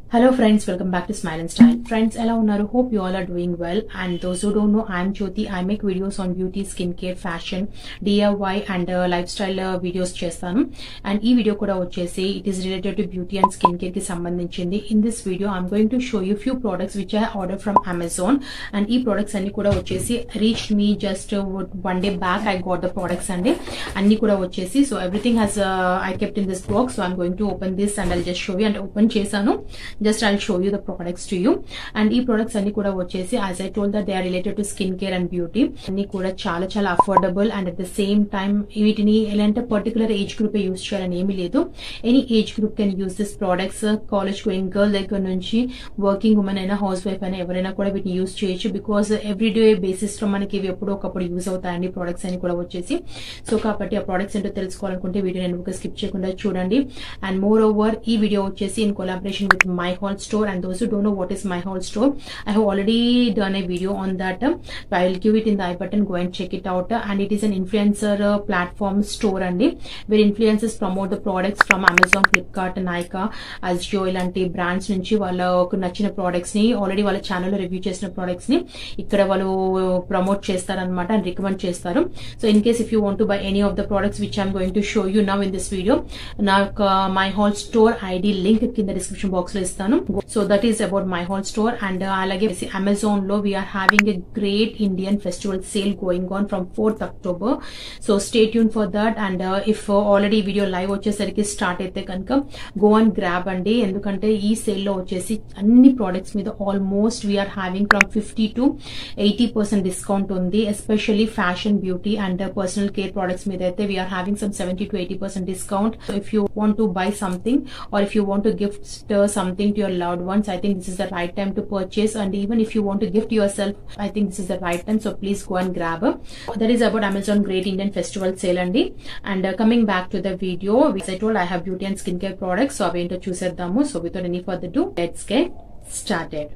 Hello friends welcome back to smile and style friends ఎలా ఉన్నారు hope you all are doing well and those who don't know I'm Jyoti I make videos on beauty skin care fashion DIY and lifestyle videos చేస్తాను and ఈ video కూడా వచ్చేసి it is related to beauty and skin care కి సంబంధించింది in this video I'm going to show you few products which I order from Amazon and ఈ products అన్ని కూడా వచ్చేసి reach me just one day back I got the products అండి అన్ని కూడా వచ్చేసి so everything has I kept in this box so I'm going to open this and I just show you and open చేశాను just I show you the products to you and ఈ products అన్ని కూడా వచ్చేసి as I told that they are related to skin care and beauty అన్ని కూడా చాలా చాలా affordable and at the same time వీటిని ఎలాంటి పర్టికులర్ ఏజ్ గ్రూప్ యూస్ చేయాలని ఏమీ లేదు any age group can use this products college going girl దగ్గర నుంచి వర్కింగ్ ఉమెన్ అయినా హౌస్ వైఫ్ అయినా ఎవరైనా కూడా వీటిని యూస్ చేయొచ్చు బికాస్ ఎవ్రీడే బేసిస్ లో మనకి ఇవి ఎప్పుడో ఒకప్పుడు యూస్ అవుతాయండి ప్రోడక్ట్స్ అని కూడా వచ్చేసి సో కాబట్టి ఆ ప్రోడక్ట్స్ ఏంటో తెలుసుకోవాలనుకుంటే వీడియో నేను స్కిప్ చేయకుండా చూడండి అండ్ మోర్ ఓవర్ ఈ వీడియో వచ్చేసి in collaboration with my haul store and those don't know what is my haul store I have already done a video on that I will give it in the I button go and check it out and it is an influencer platform store అండి where influences promote the products from Amazon Flipkart Nykaa Ajio ఇలాంటి brands నుంచి వాళ్ళకు నచ్చిన products ని already వాళ్ళ ఛానల్లో review చేసిన products ని ఇక్కడ వాళ్ళు ప్రమోట్ చేస్తారనమాట అండ్ రికమెండ్ చేస్తారు so in case if you want to buy any of the products which I'm going to show you now in this video నాకు my haul store ID link కింద description box లో ఇస్తాను so that is about my haul store and అలాగే Amazon లో we're having a great Indian festival sale going on from fourth October so stay tune for that and if already video live వచ్చేసరికి start అయితే కనుక go and grab అండి ఎందుకంటే ఈ sale లో వచ్చేసి అన్ని ప్రోడక్ట్స్ మీద almost we're having from fifty to eighty percent discount ఉంది especially fashion beauty and personal care products మీద అయితే we're having some seventy to eighty percent discount so if you want to buy something or if you want to gift something to your loved ones I think this is the right time to purchase and even if you want to gift yourself I think this is the right time so please go and grab that is about Amazon great Indian festival sale అండి and coming back to the video which I told I have beauty and skin care products so అవేంటో చూసేద్దాము so without any further to let's get started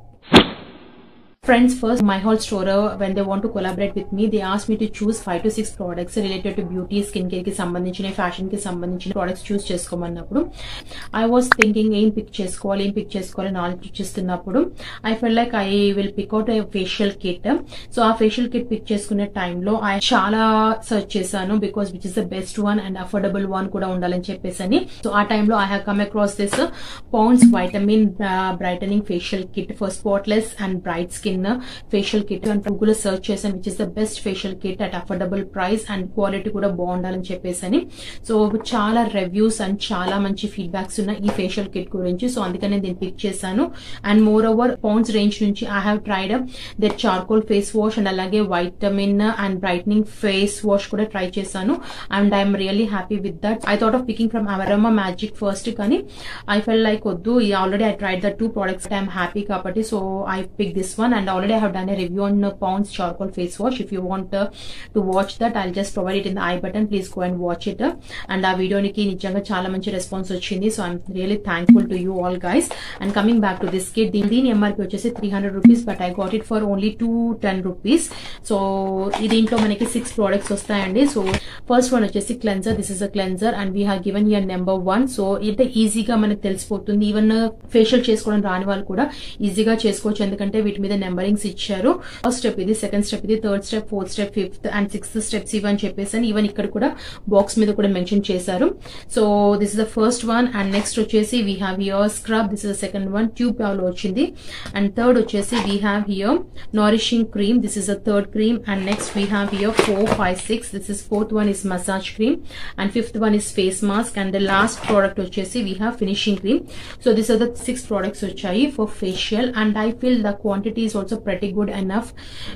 friends first my whole store when they want to collaborate with me they ask me to choose five to six products related to beauty skin care కి సంబంధించిన fashion కి సంబంధించిన products choose చేసుకోమన్నప్పుడు I was thinking ఏం pick చేసుకోవాలి ఏం pick చేసుకోవాలి అని ఆలోచిస్తున్నప్పుడు I fell like I will pick out a facial kit so ఆ ఫేషియల్ కిట్ పిక్ చేసుకునే టైంలో ఐ చాలా సర్చ్ చేశాను because which is the best one and affordable one కూడా ఉండాలని చెప్పేసి అని సో ఆ టైంలో I have come across this Pond's vitamin brightening facial kit for spotless and bright skin facial kit and Google search చేశాను which is the best facial kit at affordable price and quality కూడా బాగుండాలని చెప్పేసి అని so చాలా reviews and చాలా మంచి feedbacks ఉన్న ఈ ఫేషియల్ కిట్ గురించి సో అందుకనే దీన్ని పిక్ చేశాను and moreover Pond's range నుంచి I have tried that charcoal face wash and అలాగే vitamin and brightening face wash కూడా ట్రై చేశాను and I'm really happy with that I thought of picking from aroma magic first కానీ I fell like వద్దు already I tried the two products I'm happy కాబట్టి so I pick this one and already I have done a review on uh, Pond's charcoal face wash. If you want uh, to watch that, I'll just provide it in the I button. Please go and watch it. Uh, and ఆ వీడియోనికి నిజంగా చాలా మంచి response వచ్చింది so I'm really thankful to you all guys and coming back to this kit దీని దీని MRP వచ్చేసి three hundred rupees but I got it for only two ten rupees so దీంట్లో మనకి సిక్స్ ప్రోడక్ట్స్ వస్తాయండి so first one వచ్చేసి cleanser this is a cleanser and we have given year number one so ఇంత ఈజీగా మనకు తెలిసిపోతుంది even facial చేసుకోవడం రాని వాళ్ళు కూడా ఈజీగా చేసుకోవచ్చు ఎందుకంటే వీటి మీద నెంబరింగ్స్ ఇచ్చారు ఫస్ట్ స్టెప్ ఇది సెకండ్ స్టెప్ ఇది third step fourth step fifth and sixth steps ఇవని చెప్పేసి ఈవెన్ ఇక్కడ కూడా బాక్స్ మీద కూడా మెన్షన్ చేశారు so this is the first one and next వచ్చేసి we have here scrub this is the second one tube లో వచ్చింది అండ్ థర్డ్ వచ్చేసి we have here nourishing cream this is the third cream and next we have here four five six this is fourth one is massage cream and fifth one is face mask and the last product వచ్చేసి we have finishing cream so this are the six products వచ్చాయి for facial and I feel the quantity is also pretty good enough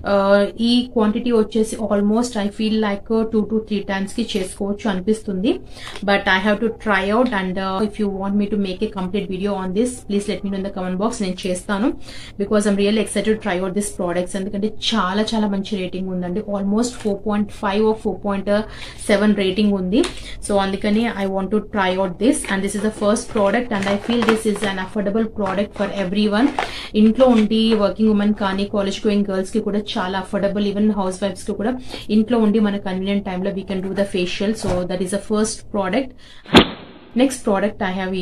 ఈ quantity వచ్చేసి almost I feel like two to three times కి చేసుకోవచ్చు అనిపిస్తుంది but I have to try out and if you want me to make a complete video on this please let me in the comment box నేను చేస్తాను because I'm real excited try out this products ఎందుకంటే చాలా చాలా మంచి rating ఉందండి almost four point five of four point seven rating ఉంది so అందుకని I want to try out this and this is the first product and I feel this is an affordable product for every everyone ఇంట్లో ఉండి working women కానీ college going girls కి కూడా చాలా affordable even హౌస్ wives కి కూడా ఇంట్లో ఉండి మన కన్వీనియంట్ టైంలో we can do the facial so that is the first product next product I have here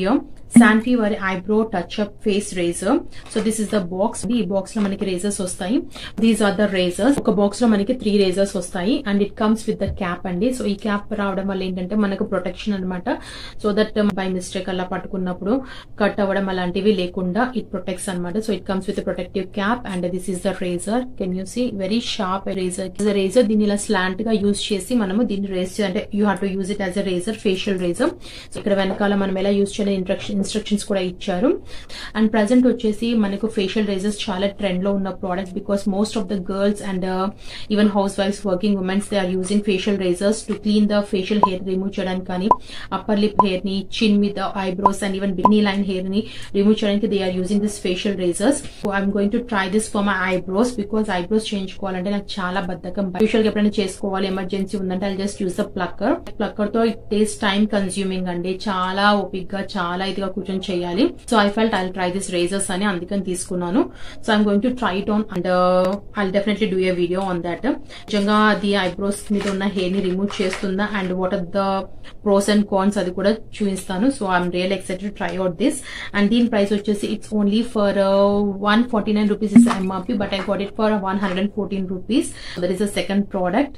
శాంటీ వారి eyebrow touch up face razor so this is the box ఈ బాక్స్ లో మనకి రేజర్స్ వస్తాయి దీస్ ఆర్ ద రేజర్స్ ఒక box లో మనకి three razors వస్తాయి and it comes with the cap అండి సో ఈ క్యాప్ రావడం వల్ల ఏంటంటే మనకు ప్రొటెక్షన్ అనమాట సో దట్ బై మిస్టేక్ అలా పట్టుకున్నప్పుడు కట్ అవ్వడం అలాంటివి లేకుండా ఇట్ ప్రొటెక్ట్స్ అనమాట so it comes with protective cap and this is the razor can you see very sharp razor razor దీన్ని ఇలా స్లాంట్ గా యూజ్ చేసి మనము దీన్ని రేస్ అంటే you have to use it as a razor facial razor so ఇక్కడ వెనకాల మనం ఎలా యూజ్ చేయాలి ఇన్స్ట్రక్షన్ ఇన్స్ట్రక్షన్స్ కూడా ఇచ్చారు అండ్ ప్రజెంట్ వచ్చేసి మనకు ఫేషియల్ రేజర్స్ చాలా ట్రెండ్ లో ఉన్న product because most of the girls and even హౌస్ వైఫ్స్ working womens they are using facial razors to clean the facial hair remove చేయడానికి కానీ అప్పర్ లిప్ హెయిర్ ని చిన్ మీద eyebrows and even bikini line hair ని remove చేయడానికి they are using this facial razors so I'm going to try this for my eyebrows because eyebrows చేయించుకోవాలంటే నాకు చాలా బద్ధకం యూజువల్ గా ఎప్పుడైనా చేసుకోవాలి ఎమర్జెన్సీ ఉందంటే I just use the plucker plucker తో ఇట్ టేస్ టైం కన్స్యూమింగ్ అండి చాలా ఓపిక్ గా చాలా ఇదిగా కూర్చొని చేయాలి so I felt I try this razors అని అందుకని తీసుకున్నాను so I'm going to try it on and I definitely do a video on that నిజంగా అది ఐబ్రోస్ మీద ఉన్న హెయిర్ ని రిమూవ్ చేస్తుందా and what are the pros and cons అది కూడా చూపిస్తాను so I'm real excited try out this and దీని ప్రైస్ వచ్చేసి it's only for one forty nine rupees is MRP but I got it for one hundred and fourteen rupees that is the second product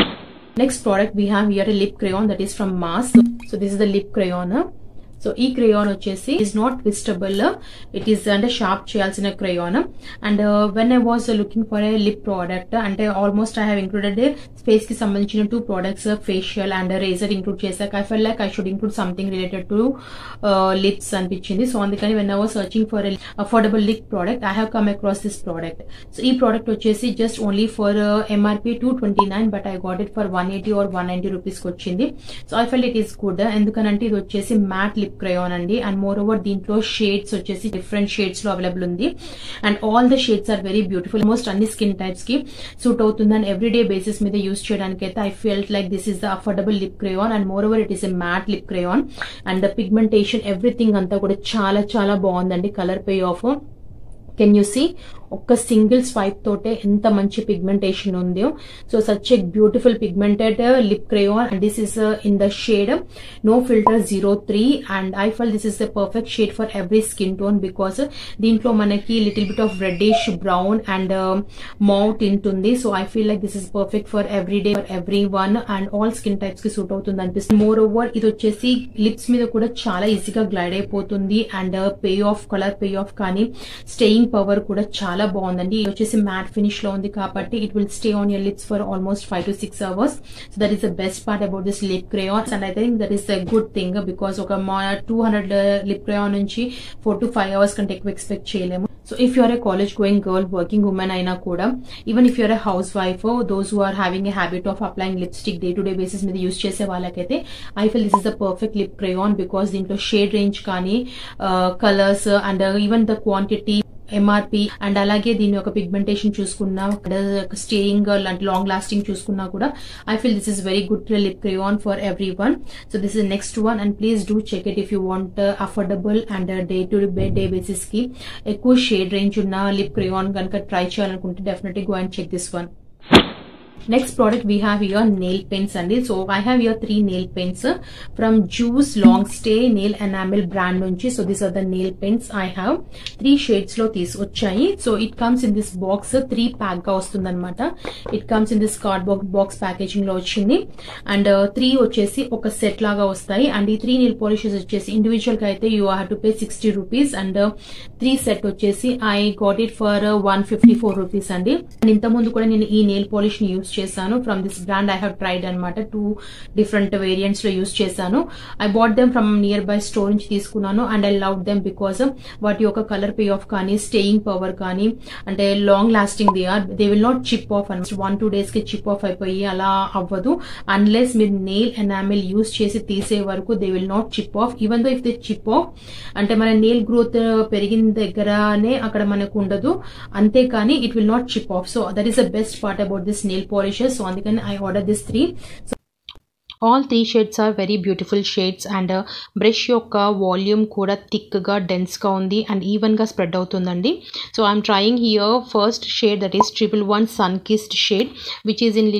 Next product we have here a lip crayon that is from Mars. So, so this is the lip crayon. So ఈ crayon వచ్చేసి is not twistable it is అంటే sharp చేయాల్సిన crayon and when I was looking for a lip product అంటే almost I have included face కి సంబంధించిన two products facial and razor include చేశాక I fell like I should include something related to lips అనిపించింది so అందుకని when I was searching for affordable lip product I have come across this product so ఈ product వచ్చేసి just only for MRP two twenty nine but I got it for one eighty or one ninety rupees కి వచ్చింది so I fell it is good ఎందుకనంటే ఇది వచ్చేసి matte lip crayon అండి and moreover దీంట్లో shades వచ్చేసి different shades లో available ఉంది and all the shades are very beautiful most అన్ని స్కిన్ టైప్స్ కి సూట్ అవుతుంది అండ్ ఎవ్రీడే బేసిస్ మీద యూస్ చేయడానికి అయితే I felt like this is the affordable lip crayon and moreover it is a matte lip crayon and the pigmentation everything అంతా కూడా చాలా చాలా బాగుందండి colour pay payoff can you see ఒక్క single swipe తోటే ఎంత మంచి పిగ్మెంటేషన్ ఉందో so such a beautiful pigmented lip crayon and this is in the shade no filter zero three and I feel this is the perfect shade for every skin tone because దీంట్లో మనకి little bit of reddish brown and mauve tint ఉంది so I feel like this is perfect for every day for every everyone and all skin types కి suit అవుతుంది అనిపిస్తుంది more over ఇది వచ్చేసి lips మీద కూడా చాలా ఈజీగా గ్లైడ్ అయిపోతుంది and payoff colour pay payoff కానీ స్టేయింగ్ పవర్ కూడా చాలా బాగుందండి ఇది వచ్చేసి మ్యాట్ ఫినిష్ లో ఉంది కాబట్టి it will stay on your lips for almost five to six hours so that is the best part about this lip crayons and I think that is the good thing because ఒక two hundred lip crayon నుంచి four to five hours కంటే ఎక్కువ expect చేయలేము so if you're a college going girl working women అయినా కూడా even if you're a housewife those who are having a habit of applying lipstick day to day basis మీద use చేసే వాళ్ళకైతే I feel this is the perfect lip crayon because దీంట్లో shade range కానీ colours and even the quantity MRP and అలాగే దీని యొక్క pigmentation చూసుకున్నా staying లాంటి లాంగ్ లాస్టింగ్ చూసుకున్నా కూడా I feel this is very good lip crayon for every everyone so this is next one and please do check it if you want affordable and day to day day basis కి ఎక్కువ shade range ఉన్న lip crayon కనుక try చేయాలనుకుంటే definitely go and check this one next product we have your nail pens అండి so I have your three nail pens from Juice long stay nail enamel brand నుంచి so these are the nail pens I have three shades లో తీసుకొచ్చాయి so it comes in this box three pack గా వస్తుంది అనమాట it comes in this card box box packaging లో వచ్చింది and three వచ్చేసి ఒక సెట్ లాగా వస్తాయి అండ్ ఈ త్రీ నెయిల్ పాలిషెస్ వచ్చేసి ఇండివిజువల్ గా అయితే you have to pay sixty rupees and three set వచ్చేసి I got it for one fifty four rupees అండి అండ్ ఇంత ముందు కూడా నేను ఈ నెయిల్ పాలిష్ ని యూస్ చేశాను from this brand I have tried అనమాట టూ డిఫరెంట్ వేరియంట్స్ లో యూస్ చేశాను I bought them from nearby store నుంచి తీసుకున్నాను and I love them because వాటి యొక్క కలర్ పే ఆఫ్ కానీ స్టేయింగ్ పవర్ కానీ అంటే long lasting they are they will not chip off అని వన్ టూ డేస్ కి చిప్ ఆఫ్ అయిపోయి అలా అవ్వదు అన్లెస్ మీరు నెయిల్ ఎనామిల్ యూస్ చేసి తీసే వరకు they will not chip off even though if they chip off అంటే మన నెయిల్ గ్రోత్ పెరిగిన దగ్గరనే అక్కడ మనకు ఉండదు అంతేకాని it will not chip off so that is the best part about this nail polishes so అందుకని I order this three all three shades are very beautiful shades and brush యొక్క volume కూడా థిక్గా డెన్స్గా ఉంది అండ్ ఈవెన్గా spread అవుతుందండి so I'm trying here first shade that is triple one sun kissed shade which is in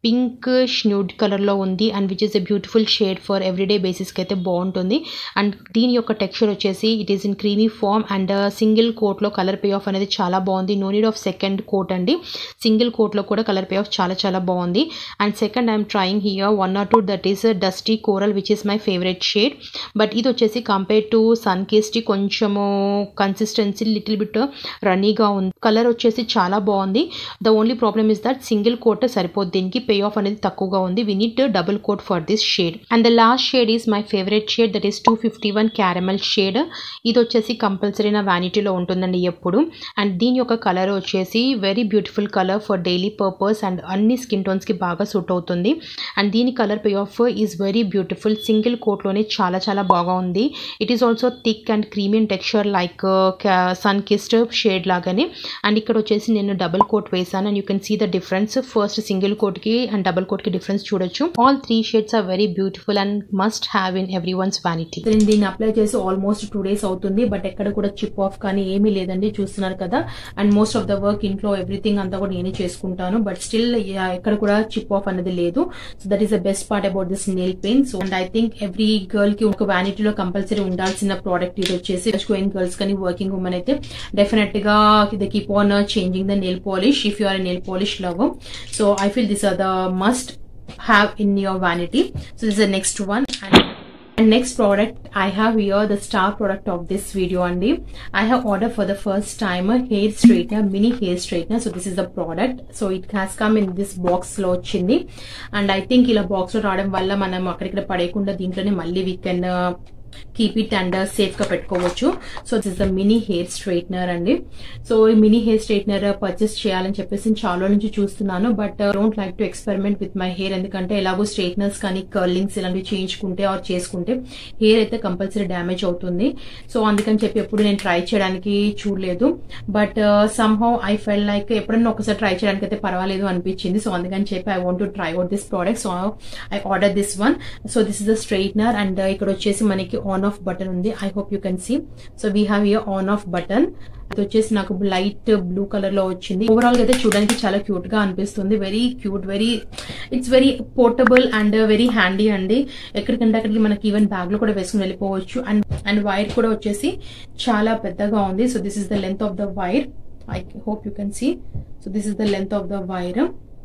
pink nude కలర్లో ఉంది and which is a beautiful shade for everyday బేసిస్కి అయితే బాగుంటుంది అండ్ దీని యొక్క టెక్స్చర్ వచ్చేసి it is in creamy form and single కోట్లో colour pay off అనేది చాలా బాగుంది no need of second coat అండి సింగిల్ కోట్లో కూడా కలర్ పే ఆఫ్ చాలా చాలా బాగుంది and second I'm trying here one or two that is dusty coral which is my favourite shade but ఇది వచ్చేసి కంపేర్ టు సన్ కిస్టి కొంచెము కన్సిస్టెన్సీ లిటిల్ బిట్ రన్నీగా ఉంది కలర్ వచ్చేసి చాలా బాగుంది the only problem is that single coat సరిపోద్ది దీనికి pay off అనేది తక్కువగా ఉంది we need double coat for this shade and the last shade is my favourite shade that is two fifty one caramel shade ఇది వచ్చేసి compulsory నా వ్యానిటీలో ఉంటుందండి ఎప్పుడు అండ్ దీని యొక్క కలర్ వచ్చేసి very beautiful colour for daily purpose and అన్ని skin టోన్స్కి బాగా సూట్ అవుతుంది అండ్ దీని colour pay off is very beautiful single కోట్లోనే చాలా చాలా బాగా ఉంది it is also thick and creamy texture like sun kissed shade లాగానే అండ్ ఇక్కడ వచ్చేసి నేను డబుల్ కోట్ వేసాను and you can see the difference first single కోట్కి అండ్ డబుల్ కోట్కి డిఫరెన్స్ చూడొచ్చు all three shades are very beautiful and must have in every one's vanity నేను దీన్ని అప్లై చేసి ఆల్మోస్ట్ టూ డేస్ అవుతుంది బట్ ఎక్కడ కూడా చిప్ ఆఫ్ కానీ ఏమీ లేదండి చూస్తున్నారు కదా and most of the work ఇంట్లో ఎవ్రీథింగ్ అంతా కూడా నేనే చేసుకుంటాను బట్ స్టిల్ ఎక్కడ కూడా చిప్ ఆఫ్ అనేది లేదు so that is the best part about this nail paint so and I think every girl కి ఒక వ్యానిటీలో కంపల్సరీ ఉండాల్సిన ప్రోడక్ట్ ఇది వచ్చేసి గోయింగ్ గర్ల్స్ కానీ వర్కింగ్ ఉమెన్ అయితే డెఫినెట్ గా the keep on changing the nail polish if you are nail polish love so I feel this are the must have in your vanity so this is the next one and, and next product i have here the star product of this video andi i have ordered for the first time a hair straightener mini hair straightener so this is the product so it has come in this box లో వచ్చింది and I think ఇలా box లో రావడం వల్ల మనం అక్కడిక్కడ పడేయకుండా దీంట్లోనే మళ్ళీ we can keep it and safe గా పెట్టుకోవచ్చు so this the mini hair straightener అండి సో ఈ మినీ హెయిర్ స్ట్రైట్నర్ పర్చేస్ చేయాలని చెప్పేసి చాలా నుంచి చూస్తున్నాను but don't like to experiment with my hair ఎందుకంటే ఎలాగో స్ట్రైట్నర్స్ కానీ కర్లింగ్స్ ఇలాంటివి చేయించుకుంటే ఆర్ చేసుకుంటే హెయిర్ అయితే కంపల్సరీ డ్యామేజ్ అవుతుంది సో అందుకని చెప్పి ఎప్పుడు నేను ట్రై చేయడానికి చూడలేదు but somehow I fell like ఎప్పుడన్నా ఒకసారి ట్రై చేయడానికి అయితే పర్వాలేదు అనిపించింది సో అందుకని చెప్పి I want to try out this product so I order this one so this is the straightener and ఇక్కడ వచ్చేసి మనకి ఆన్ ఆఫ్ బటన్ ఉంది I hope you can see so we have here on off button అది వచ్చేసి నాకు light blue colour లో వచ్చింది overall గా అయితే చూడడానికి చాలా క్యూట్ గా అనిపిస్తుంది very cute very it's very portable and very handy అండి ఎక్కడికంటే అక్కడికి మనకి ఈవెన్ బ్యాగ్ లో కూడా వేసుకుని వెళ్ళిపోవచ్చు అండ్ అండ్ వైర్ కూడా వచ్చేసి చాలా పెద్దగా ఉంది so this is the length of the wire I hope you can see so this is the length of the wire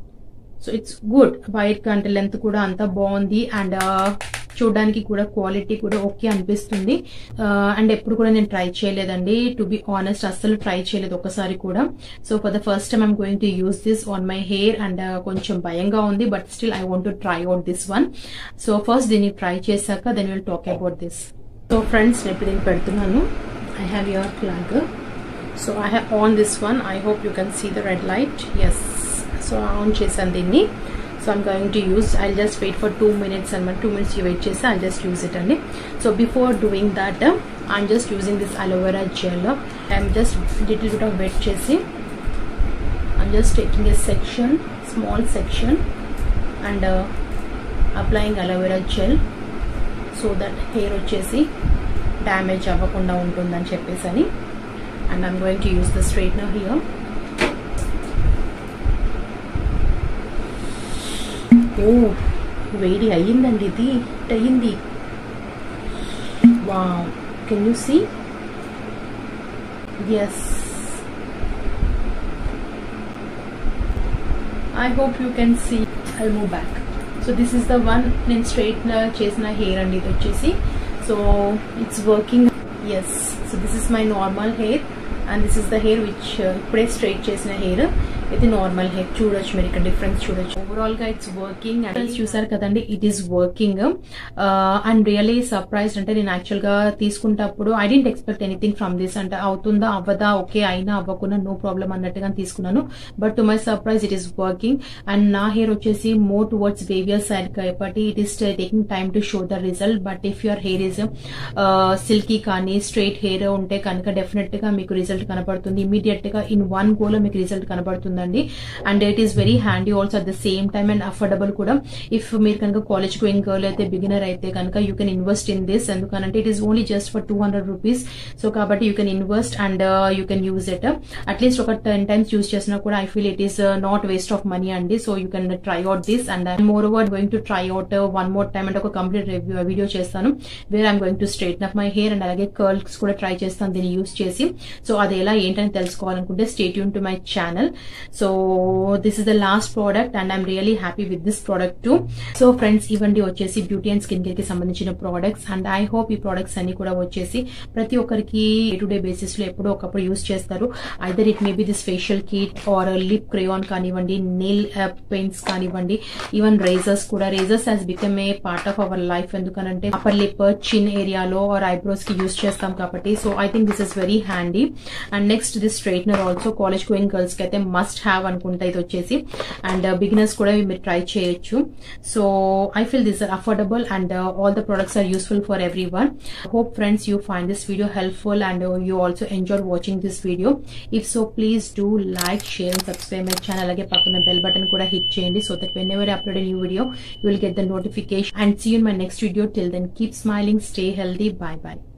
so it's good wire కంటే లెంత్ కూడా అంతా బాగుంది అండ్ చూడడానికి కూడా క్వాలిటీ కూడా ఓకే అనిపిస్తుంది అండ్ ఎప్పుడు కూడా నేను ట్రై చేయలేదండి టు బి ఆనెస్ట్ అస్సలు ట్రై చేయలేదు ఒకసారి కూడా so for the first time I'm going to use this on my hair and కొంచెం భయంగా ఉంది but still I want to try out this one so first దీన్ని ట్రై చేశాక then will talk about this so friends నేను దీన్ని పెడుతున్నాను I have your flag so I have on this one I hope you can see the red light yes so on చేశాను దీన్ని so I'm going to use I just wait for two minutes అనమాట two minutes wait చేసి I just use it అండి so before doing that I'm just using this aloe vera gel I'm just little bit of wait చేసి I'm just taking a section small section and applying aloe vera gel so that hair వచ్చేసి damage అవ్వకుండా ఉంటుందని చెప్పేసి అని and I'm going to use the straightener here ఓ వేడి అయ్యిందండి ఇది హిట్ అయ్యింది వా can you see yes I hope you can see I move back so this is the one నేను స్ట్రైట్ చేసిన హెయిర్ అండి ఇది వచ్చేసి so it's working yes so this is my normal hair and this is the hair which ఇప్పుడే straight చేసిన hair ఇది normal hair చూడొచ్చు మీరు ఇక్కడ డిఫరెన్స్ చూడొచ్చు ఓవరాల్ గా ఇట్స్ వర్కింగ్ అండ్ చూసారు కదండి it is working and really surprise అంటే నేను యాక్చువల్ గా తీసుకుంటప్పుడు I didn't expect anything from this అంటే అవుతుందా అవ్వదా ఓకే అయినా అవ్వకుండా నో ప్రాబ్లం అన్నట్టుగా తీసుకున్నాను but to my surprise it is working and నా హెయిర్ వచ్చేసి మోర్ టువర్డ్స్ బేబియర్ సైడ్ కాబట్టి it is taking time to show the result but if your hair is silky కానీ స్ట్రైట్ హెయిర్ ఉంటే కనుక definite గా మీకు రిజల్ట్ కనబడుతుంది immediate గా ఇన్ వన్ గోలో మీకు రిజల్ట్ కనబడుతుంది ఉంటుందండి and it is very handy also at the same time and affordable కూడా ఇఫ్ మీరు కనుక కాలేజ్ గోయింగ్ గర్ల్ అయితే బిగినర్ అయితే కనుక you can invest in this ఎందుకంటే it is only just for two hundred rupees so కాబట్టి you can invest and you can use it at least ఒక ten times use చేసినా కూడా I feel it is not waste of money అండి so you can try out this and I more over going to try out one more time అంటే ఒక complete review video చేస్తాను where I'm going to straight up my hair and అలాగే curls కూడా try చేస్తాను దీన్ని use చేసి so అది ఎలా ఏంటని తెలుసుకోవాలనుకుంటే స్టేట్ యూన్ to my channel so this is the last product and I'm really happy with this product to so friends ఇవన్నీ వచ్చేసి బ్యూటీ అండ్ స్కిన్ కేర్ కి సంబంధించిన ప్రోడక్ట్స్ అండ్ ఐ హోప్ ఈ ప్రోడక్ట్స్ అన్ని కూడా వచ్చేసి ప్రతి ఒక్కరికి డే టు డే బేసిస్ లో ఎప్పుడో ఒకప్పుడు యూస్ చేస్తారు either it may be this facial kit or lip crayon కానివ్వండి నెయిల్ పెయింట్స్ కానివ్వండి ఈవెన్ రేజర్స్ కూడా razors has become a part of our life ఎందుకనంటే అప్పర్ లిప్ చిన్ ఏరియాలో ఆర్ ఐబ్రోస్ కి యూస్ చేస్తాం కాబట్టి so I think this is very handy and next this straightener also college going girls కి అయితే must have అనుకుంటా ఇది వచ్చేసి అండ్ బిగినర్స్ కూడా మీరు ట్రై చేయొచ్చు so I feel this are affordable and all the products are useful for every one hope friends you find this video helpful and uh, you also enjoyed watching this video if so please do like share and subscribe my channel అలాగే పక్కన bell button కూడా hit చేయండి so that whenever I upload a new video you will get the notification and see you in my next video till then keep smiling stay healthy bye bye